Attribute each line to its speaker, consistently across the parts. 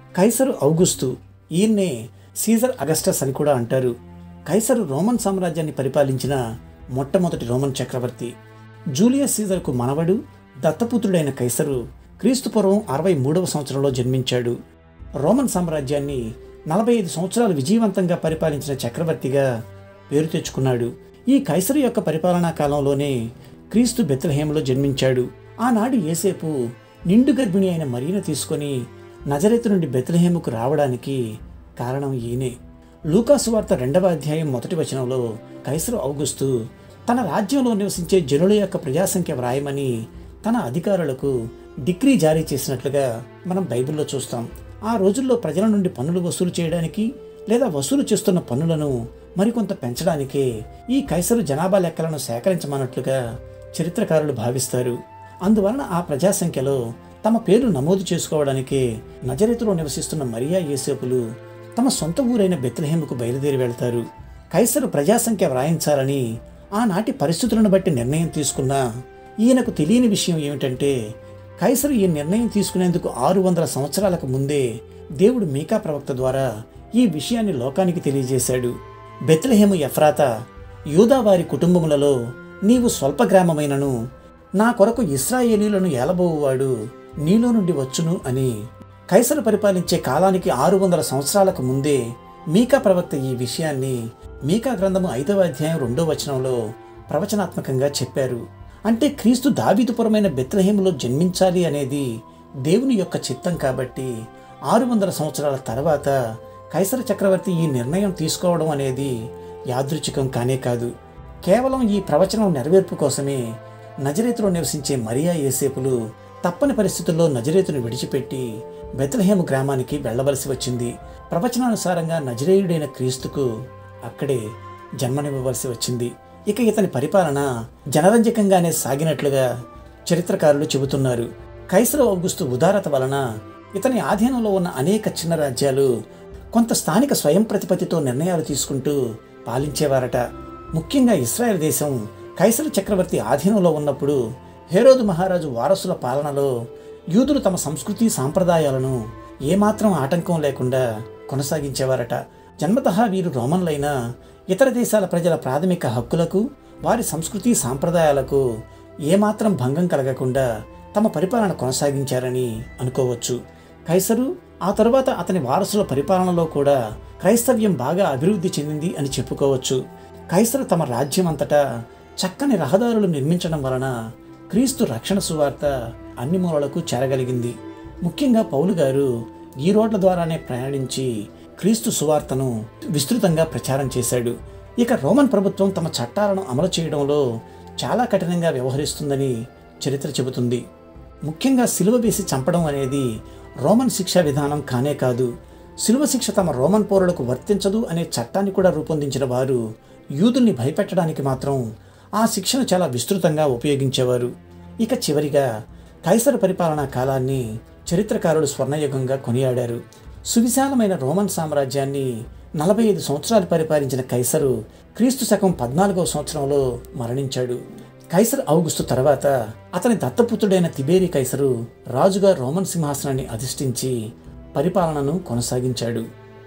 Speaker 1: కైసరు ఔగుస్తు ఈయన్నే Caesar Augustus అని కూడా అంటారు కైసరు రోమన్ సామ్రాజ్యాన్ని పరిపాలించిన మొట్టమొదటి రోమన్ చక్రవర్తి జూలియస్ సీజర్కు మనవడు దత్తపుత్రుడైన కైసరు క్రీస్తుపూర్వం అరవై మూడవ సంవత్సరంలో జన్మించాడు రోమన్ సామ్రాజ్యాన్ని నలభై ఐదు సంవత్సరాలు విజయవంతంగా పరిపాలించిన చక్రవర్తిగా పేరు తెచ్చుకున్నాడు ఈ కైసరు యొక్క పరిపాలనా కాలంలోనే క్రీస్తు బెత్లహేములో జన్మించాడు ఆనాడు ఏసేపు నిండు గర్భిణి అయిన మరియను తీసుకొని నజరెతు నుండి బెత్లహేముకు రావడానికి కారణం ఈయనే లూకాసు వార్త రెండవ అధ్యాయం మొదటి వచనంలో కైసరు ఔగుస్తు తన రాజ్యంలో నివసించే జనుల యొక్క ప్రజాసంఖ్య వ్రాయమని తన అధికారులకు డిగ్రీ జారీ చేసినట్లుగా మనం బైబిల్లో చూస్తాం ఆ రోజుల్లో ప్రజల నుండి పన్నులు వసూలు చేయడానికి లేదా వసూలు చేస్తున్న పన్నులను మరికొంత పెంచడానికే ఈ కైసరు జనాభా లెక్కలను సేకరించమన్నట్లుగా చరిత్రకారులు భావిస్తారు అందువలన ఆ ప్రజాసంఖ్యలో తమ పేరు నమోదు చేసుకోవడానికే నజరెతులో నివసిస్తున్న మరియా యేసేపులు తమ సొంత ఊరైన బెత్లహేముకు బయలుదేరి వెళ్తారు కైసరు ప్రజాసంఖ్య వ్రాయించాలని ఆనాటి పరిస్థితులను బట్టి నిర్ణయం తీసుకున్న ఈయనకు తెలియని విషయం ఏమిటంటే కైసరు ఈ నిర్ణయం తీసుకునేందుకు ఆరు వందల సంవత్సరాలకు ముందే దేవుడు మీకా ప్రవక్త ద్వారా ఈ విషయాన్ని లోకానికి తెలియజేశాడు బెత్లహేము ఎఫ్రాత యూదావారి కుటుంబములలో నీవు స్వల్ప గ్రామమైనను నా కొరకు ఇస్రాయేలీలను ఏలబోవువాడు నీలో నుండి వచ్చును అని కైసరు పరిపాలించే కాలానికి ఆరు వందల సంవత్సరాలకు ముందే మీకా ప్రవక్త ఈ విషయాన్ని మీకా గ్రంథము ఐదవ అధ్యాయం రెండో వచనంలో ప్రవచనాత్మకంగా చెప్పారు అంటే క్రీస్తు దావీదుపురమైన బెత్లహేములో జన్మించాలి అనేది దేవుని యొక్క చిత్తం కాబట్టి ఆరు వందల సంవత్సరాల తర్వాత కైసర చక్రవర్తి ఈ నిర్ణయం తీసుకోవడం అనేది యాదృచ్ఛికం కానే కాదు కేవలం ఈ ప్రవచనం నెరవేర్పు కోసమే నజరేతులో నివసించే మరియా ఏసేపులు తప్పని పరిస్థితుల్లో నజరేతును విడిచిపెట్టి బెత్లహేము గ్రామానికి వెళ్ళవలసి వచ్చింది ప్రవచనానుసారంగా నజరేయుడైన క్రీస్తుకు అక్కడే జన్మనివ్వవలసి వచ్చింది ఇక ఇతని పరిపాలన జనరంజకంగానే సాగినట్లుగా చరిత్రకారులు చెబుతున్నారు కైసర ఔగుస్తు ఉదారత వలన ఇతని ఆధీనంలో ఉన్న అనేక చిన్న రాజ్యాలు కొంత స్థానిక స్వయం ప్రతిపత్తితో నిర్ణయాలు తీసుకుంటూ పాలించేవారట ముఖ్యంగా ఇస్రాయెల్ దేశం కైసరు చక్రవర్తి ఆధీనంలో ఉన్నప్పుడు హేరోదు మహారాజు వారసుల పాలనలో యూదులు తమ సంస్కృతి సాంప్రదాయాలను ఏమాత్రం ఆటంకం లేకుండా కొనసాగించేవారట జన్మతః వీరు రోమన్లైన ఇతర దేశాల ప్రజల ప్రాథమిక హక్కులకు వారి సంస్కృతి సాంప్రదాయాలకు ఏమాత్రం భంగం కలగకుండా తమ పరిపాలన కొనసాగించారని అనుకోవచ్చు కైసరు ఆ తరువాత అతని వారసుల పరిపాలనలో కూడా క్రైస్తవ్యం బాగా అభివృద్ధి చెందింది అని చెప్పుకోవచ్చు కైసరు తమ రాజ్యం అంతటా చక్కని రహదారులు నిర్మించడం వలన క్రీస్తు రక్షణ సువార్త అన్ని మూలలకు చేరగలిగింది ముఖ్యంగా పౌలు గారు ఈ రోడ్ల ద్వారానే ప్రయాణించి క్రీస్తు సువార్తను విస్తృతంగా ప్రచారం చేశాడు ఇక రోమన్ ప్రభుత్వం తమ చట్టాలను అమలు చేయడంలో చాలా కఠినంగా వ్యవహరిస్తుందని చరిత్ర చెబుతుంది ముఖ్యంగా సిలువ వేసి చంపడం అనేది రోమన్ శిక్షా విధానం కానే కాదు సిలువ శిక్ష తమ రోమన్ పౌరులకు వర్తించదు అనే చట్టాన్ని కూడా రూపొందించిన వారు యూదుల్ని భయపెట్టడానికి మాత్రం ఆ శిక్షను చాలా విస్తృతంగా ఉపయోగించేవారు ఇక చివరిగా కైసర పరిపాలనా కాలాన్ని చరిత్రకారులు స్వర్ణయుగంగా కొనియాడారు సువిశాలమైన రోమన్ సామ్రాజ్యాన్ని నలభై ఐదు సంవత్సరాలు పరిపాలించిన కైసరు క్రీస్తు శకం పద్నాలుగవ సంవత్సరంలో మరణించాడు కైసర్ ఔగుస్తు తర్వాత అతని దత్తపుత్రుడైన తిబేరి కైసరు రాజుగా రోమన్ సింహాసనాన్ని అధిష్ఠించి పరిపాలనను కొనసాగించాడు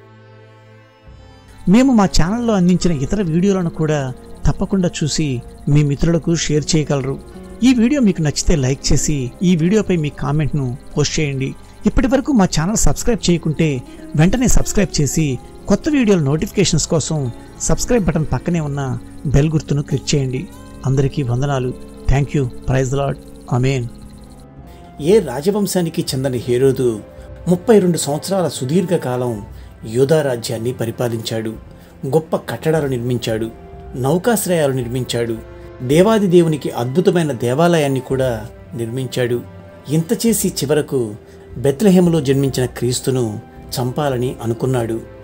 Speaker 2: మేము మా ఛానల్లో అందించిన ఇతర వీడియోలను కూడా తప్పకుండా చూసి మీ మిత్రులకు షేర్ చేయగలరు ఈ వీడియో మీకు నచ్చితే లైక్ చేసి ఈ వీడియోపై మీ కామెంట్ను పోస్ట్ చేయండి ఇప్పటి వరకు మా ఛానల్ సబ్స్క్రైబ్ చేయకుంటే వెంటనే సబ్స్క్రైబ్ చేసి కొత్త వీడియోల నోటిఫికేషన్స్ కోసం సబ్స్క్రైబ్ బటన్ పక్కనే ఉన్న బెల్ గుర్తును క్లిక్ చేయండి అందరికీ వందనాలు thank you praise lord amen
Speaker 1: ఏ రాజవంశానికి చెందని హేరోదు ముప్పై రెండు సంవత్సరాల సుదీర్ఘకాలం యోధా రాజ్యాన్ని పరిపాలించాడు గొప్ప కట్టడాలు నిర్మించాడు నౌకాశ్రయాలు నిర్మించాడు దేవాది దేవునికి అద్భుతమైన దేవాలయాన్ని కూడా నిర్మించాడు ఇంత చేసి చివరకు బెత్లహేములో జన్మించిన క్రీస్తును చంపాలని అనుకున్నాడు